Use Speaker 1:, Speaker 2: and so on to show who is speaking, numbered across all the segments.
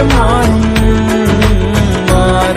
Speaker 1: மாறும் மாறும்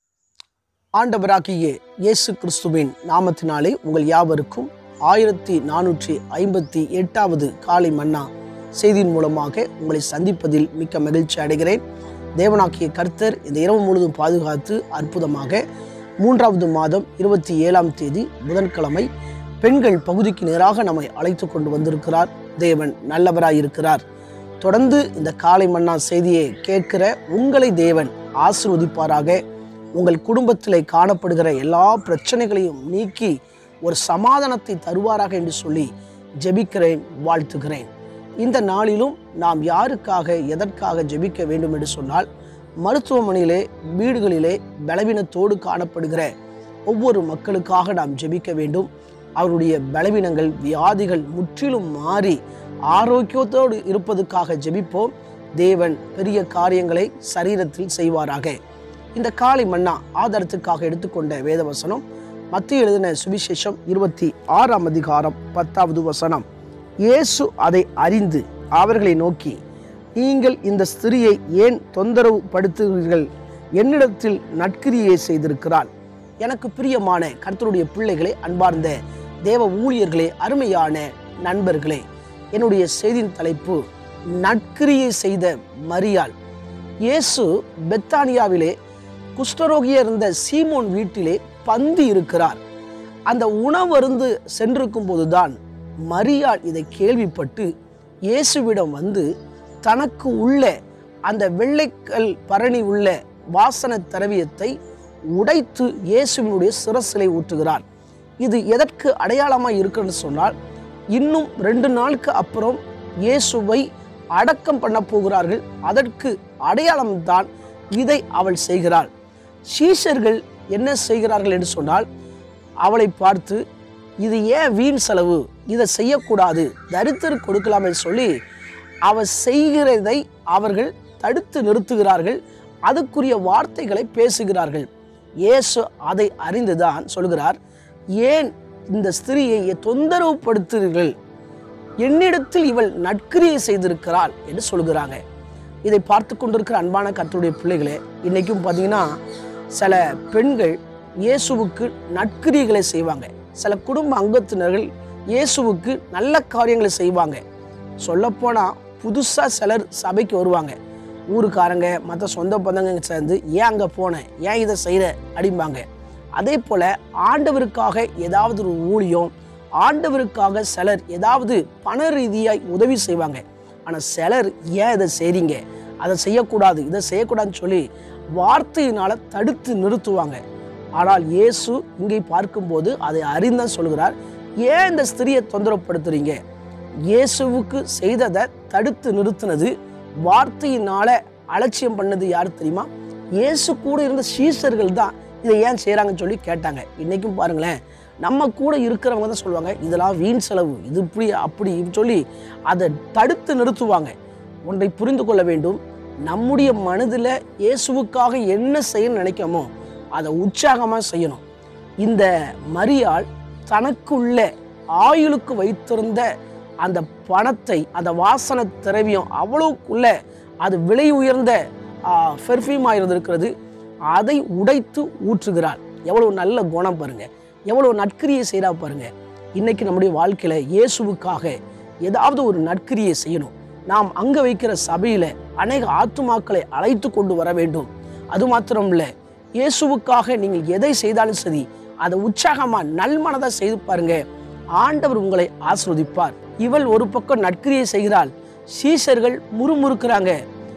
Speaker 2: ஆண்டவராகிய இயேசு கிறிஸ்துவின் நாமத்தினாலே உங்கள் யாவருக்கும் ஆயிரத்தி நானூற்றி ஐம்பத்தி எட்டாவது காலை மன்னா செய்தியின் மூலமாக உங்களை சந்திப்பதில் மிக்க மகிழ்ச்சி அடைகிறேன் தேவனாகிய கர்த்தர் இந்த இரவு முழுதும் பாதுகாத்து அற்புதமாக மூன்றாவது மாதம் இருபத்தி ஏழாம் தேதி புதன்கிழமை பெண்கள் பகுதிக்கு நேராக நம்மை அழைத்து கொண்டு வந்திருக்கிறார் தேவன் நல்லவராயிருக்கிறார் தொடர்ந்து இந்த காலை மன்னா செய்தியை கேட்கிற உங்களை தேவன் ஆசீர்வதிப்பாராக உங்கள் குடும்பத்திலே காணப்படுகிற எல்லா பிரச்சனைகளையும் நீக்கி ஒரு சமாதானத்தை தருவாராக என்று சொல்லி ஜெபிக்கிறேன் வாழ்த்துகிறேன் இந்த நாளிலும் நாம் யாருக்காக எதற்காக ஜெபிக்க வேண்டும் என்று சொன்னால் மருத்துவமனையிலே வீடுகளிலே பலவீனத்தோடு காணப்படுகிற ஒவ்வொரு மக்களுக்காக நாம் ஜெபிக்க வேண்டும் அவருடைய பலவீனங்கள் வியாதிகள் முற்றிலும் மாறி ஆரோக்கியத்தோடு இருப்பதற்காக ஜெபிப்போம் தேவன் பெரிய காரியங்களை சரீரத்தில் செய்வாராக இந்த காலை மன்னா ஆதாரத்துக்காக எடுத்துக்கொண்ட வேதவசனம் மத்திய எழுதின சுவிசேஷம் இருபத்தி ஆறாம் அதிகாரம் பத்தாவது வசனம் இயேசு அதை அறிந்து அவர்களை நோக்கி நீங்கள் இந்த ஸ்திரியை ஏன் தொந்தரவு படுத்துகிறீர்கள் என்னிடத்தில் நற்கிரியை செய்திருக்கிறாள் எனக்கு பிரியமான கர்த்தருடைய பிள்ளைகளே அன்பார்ந்த தேவ ஊழியர்களே அருமையான நண்பர்களே என்னுடைய செய்தியின் தலைப்பு நற்கிரியை செய்த மரியாள் இயேசு பெத்தானியாவிலே குஷ்டரோகியா இருந்த சீமோன் வீட்டிலே பந்தி இருக்கிறார் அந்த உணவருந்து சென்றிருக்கும் போதுதான் மரியாள் இதை கேள்விப்பட்டு இயேசுவிடம் வந்து தனக்கு உள்ள அந்த வெள்ளைக்கல் பரணி உள்ள வாசன திரவியத்தை உடைத்து இயேசுவினுடைய சிரசிலை ஊற்றுகிறார் இது எதற்கு அடையாளமாக இருக்குன்னு சொன்னால் இன்னும் ரெண்டு நாளுக்கு அப்புறம் இயேசுவை அடக்கம் பண்ண போகிறார்கள் அதற்கு அடையாளம்தான் இதை அவள் செய்கிறாள் சீஷர்கள் என்ன செய்கிறார்கள் என்று சொன்னால் அவளை பார்த்து இது ஏன் வீண் செலவு இதை செய்யக்கூடாது தரித்திரு கொடுக்கலாமே சொல்லி அவள் செய்கிறதை அவர்கள் தடுத்து நிறுத்துகிறார்கள் அதுக்குரிய வார்த்தைகளை பேசுகிறார்கள் இயேசு அதை அறிந்துதான் சொல்கிறார் ஏன் இந்த ஸ்திரியை தொந்தரவு படுத்துகிறீர்கள் என்னிடத்தில் இவள் நற்கிரியை செய்திருக்கிறாள் என்று சொல்கிறாங்க இதை பார்த்து கொண்டிருக்கிற அன்பான கர்த்தருடைய பிள்ளைகளே இன்னைக்கும் பார்த்தீங்கன்னா சில பெண்கள் இயேசுவுக்கு நற்கிரியைகளை செய்வாங்க சில குடும்ப அங்கத்தினர்கள் இயேசுவுக்கு நல்ல காரியங்களை செய்வாங்க சொல்லப்போனால் புதுசாக சிலர் சபைக்கு வருவாங்க ஊருக்காரங்க மற்ற சொந்த பந்தங்க சேர்ந்து ஏன் அங்கே போனேன் ஏன் இதை செய்கிற அப்படிம்பாங்க அதே போல் ஆண்டவருக்காக ஏதாவது ஒரு ஊழியம் ஆண்டவருக்காக சிலர் ஏதாவது பண ரீதியாய் உதவி செய்வாங்க ஆனால் சிலர் ஏன் இதை செய்றீங்க அதை செய்யக்கூடாது இதை செய்யக்கூடாதுன்னு சொல்லி வார்த்தையினால தடுத்து நிறுத்துவாங்க ஆனால் இயேசு இங்கே பார்க்கும்போது அதை அறிந்தான் சொல்கிறார் ஏன் இந்த ஸ்திரியை தொந்தரவுப்படுத்துறீங்க இயேசுவுக்கு செய்ததை தடுத்து நிறுத்தினது வார்த்தையினால அலட்சியம் பண்ணது யார் தெரியுமா இயேசு கூட இருந்த சீசர்கள் தான் இதை ஏன் செய்கிறாங்கன்னு சொல்லி கேட்டாங்க இன்றைக்கும் பாருங்களேன் நம்ம கூட இருக்கிறவங்க தான் சொல்லுவாங்க இதெல்லாம் வீண் செலவு இது இப்படி அப்படி இப்படி சொல்லி அதை தடுத்து நிறுத்துவாங்க ஒன்றை புரிந்து கொள்ள வேண்டும் நம்முடைய மனதில் இயேசுவுக்காக என்ன செய்யணும்னு நினைக்கமோ அதை உற்சாகமாக செய்யணும் இந்த மரியாள் தனக்குள்ள ஆயுளுக்கு வைத்திருந்த அந்த பணத்தை அந்த வாசன திரவியம் அவ்வளவுக்குள்ள அது விலை உயர்ந்த பெர்ஃப்யூமாக இருந்திருக்கிறது அதை உடைத்து ஊற்றுகிறாள் எவ்வளவு நல்ல குணம் பாருங்க எவ்வளவு நற்கிரியை செய்கிறா பாருங்க இன்னைக்கு நம்முடைய வாழ்க்கையில இயேசுவுக்காக ஏதாவது ஒரு நற்கிரியை செய்யணும் நாம் அங்க வைக்கிற சபையில அநேக ஆத்துமாக்களை அழைத்து கொண்டு வர வேண்டும் அது மாத்திரம் இல்லை இயேசுவுக்காக நீங்கள் எதை செய்தாலும் சரி அதை உற்சாகமா நல்மனதா செய்து பாருங்க ஆண்டவர் உங்களை ஆசிர்வதிப்பார் இவள் ஒரு பக்கம் நற்கிரியை செய்கிறாள் சீஷர்கள் முறுமுறுக்கிறாங்க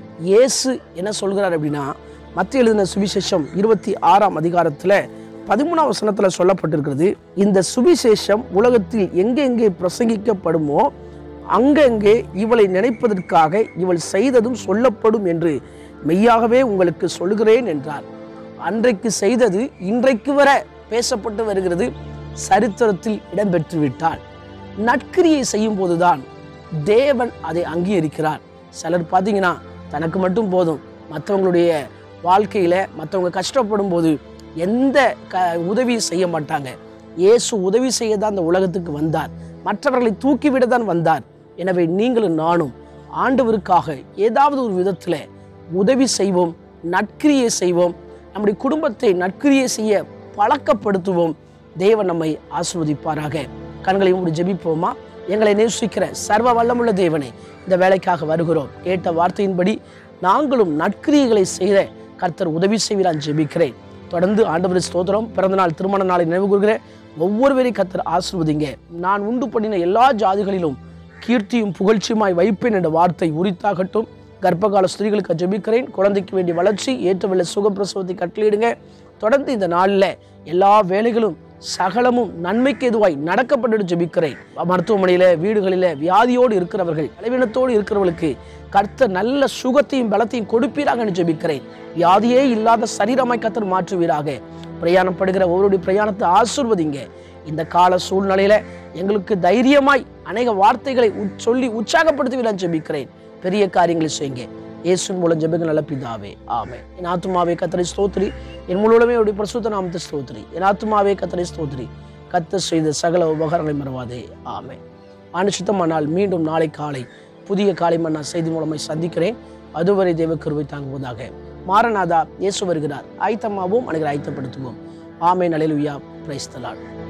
Speaker 2: இயேசு என்ன சொல்கிறார் அப்படின்னா மத்திய எழுதின சுவிசேஷம் இருபத்தி ஆறாம் அதிகாரத்துல பதிமூணாம் வசனத்துல சொல்லப்பட்டிருக்கிறது இந்த சுவிசேஷம் உலகத்தில் எங்கெங்கே பிரசங்கிக்கப்படுமோ அங்கங்கே இவளை நினைப்பதற்காக இவள் செய்ததும் சொல்லப்படும் என்று மெய்யாகவே உங்களுக்கு சொல்கிறேன் என்றார் அன்றைக்கு செய்தது இன்றைக்கு வர பேசப்பட்டு வருகிறது சரித்திரத்தில் இடம்பெற்று விட்டாள் நற்கிரியை செய்யும் போதுதான் தேவன் அதை அங்கீகரிக்கிறார் சிலர் பார்த்தீங்கன்னா தனக்கு மட்டும் போதும் மற்றவங்களுடைய வாழ்க்கையில மற்றவங்க கஷ்டப்படும் போது எந்த க உதவி செய்ய மாட்டாங்க இயேசு உதவி செய்ய தான் அந்த உலகத்துக்கு வந்தார் மற்றவர்களை தூக்கிவிட தான் வந்தார் எனவே நீங்களும் நானும் ஆண்டவருக்காக ஏதாவது ஒரு விதத்தில் உதவி செய்வோம் நற்கிரியை செய்வோம் நம்முடைய குடும்பத்தை நற்கிரியை செய்ய பழக்கப்படுத்துவோம் தேவன் நம்மை ஆசிர்வதிப்பாராக கண்களை மூடி ஜெபிப்போமா எங்களை நேசிக்கிற சர்வ வல்லமுள்ள தேவனே இந்த வேலைக்காக வருகிறோம் கேட்ட வார்த்தையின்படி நாங்களும் நற்கிரியைகளை செய்த கர்த்தர் உதவி செய்வீரான் ஜெபிக்கிறேன் தொடர்ந்து ஆண்டவர் ஸ்தோத்திரம் பிறந்தநாள் திருமண நாளை நினைவு கூறுகிறேன் ஒவ்வொருவரையும் கர்த்தர் ஆசிர்வதிங்க நான் உண்டு பண்ணின எல்லா ஜாதிகளிலும் கீர்த்தியும் புகழ்ச்சியுமாய் வைப்பேன் என்ற வார்த்தை உரித்தாகட்டும் கர்ப்பகால ஸ்திரீகளுக்கு ஜெபிக்கிறேன் குழந்தைக்கு வேண்டிய வளர்ச்சி ஏற்றவில்லை சுகப்பிரசவத்தை கட்டளையிடுங்க தொடர்ந்து இந்த நாளில் எல்லா வேலைகளும் சகலமும் நன்மைக்கு எதுவாய் நடக்கப்பட்டு ஜெபிக்கிறேன் மருத்துவமனையில வீடுகளில வியாதியோடு இருக்கிறவர்கள் பலவீனத்தோடு இருக்கிறவர்களுக்கு கர்த்தர் நல்ல சுகத்தையும் பலத்தையும் கொடுப்பீராக என்று ஜெபிக்கிறேன் வியாதியே இல்லாத சரீரமாய் கர்த்தர் மாற்றுவீராக பிரயாணப்படுகிற ஒவ்வொருடைய பிரயாணத்தை ஆசிர்வதிங்க இந்த கால சூழ்நிலையில எங்களுக்கு தைரியமாய் அநேக வார்த்தைகளை உச்- சொல்லி உற்சாகப்படுத்துவீரான் ஜெபிக்கிறேன் பெரிய காரியங்களை செய்யுங்க இயேசுவின் மூலம் ஜெபங்க நல்ல பிதாவே ஆமே என் ஆத்துமாவே கத்தரை ஸ்தோத்திரி என் முழுவதுமே அவருடைய பிரசுத்த நாமத்தை ஸ்தோத்திரி என் ஆத்துமாவே கத்தரை ஸ்தோத்திரி கத்த செய்த சகல உபகாரங்களை மறவாதே ஆமே அனுசித்தமானால் மீண்டும் நாளை காலை புதிய காலை மன்னா செய்தி மூலமாய் சந்திக்கிறேன் அதுவரை தேவ கருவை தாங்குவதாக மாரநாதா இயேசு வருகிறார் ஆயத்தமாவோம் அனைவரை ஆயத்தப்படுத்துவோம் ஆமே நலைலுயா பிரைஸ்தலான்